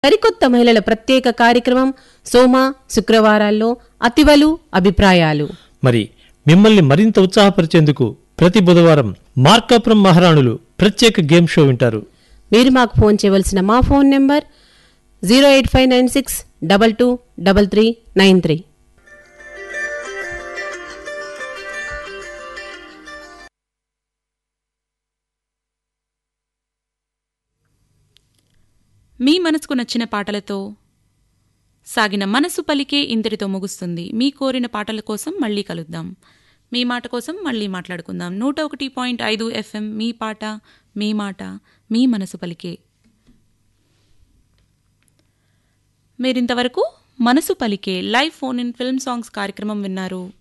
సరికొత్త మహిళల ప్రత్యేక కార్యక్రమం సోమ శుక్రవారాల్లో అతివలు అభిప్రాయాలు మరి మిమ్మల్ని మరింత ఉత్సాహపరిచేందుకు ప్రతి బుధవారం మార్కాపురం మహారాణులు ప్రత్యేక గేమ్ షో వింటారు మీరు మాకు ఫోన్ చేయవలసిన మా phone number zero eight five nine six double two double three nine three మీ మనసుకు నచ్చిన పాటలతో సాగిన మనసు పలికే ఇంతటితో ముగుస్తుంది మీ కోరిన పాటల కోసం మళ్ళీ కలుద్దాం మీ మాట కోసం మళ్ళీ మాట్లాడుకుందాం నూట ఒకటి పాయింట్ ఐదు ఎఫ్ఎం మీ పాట మీ మాట మీ మనసు పలికే మీరింతవరకు మనసు పలికే live phone in film songs కార్యక్రమం విన్నారు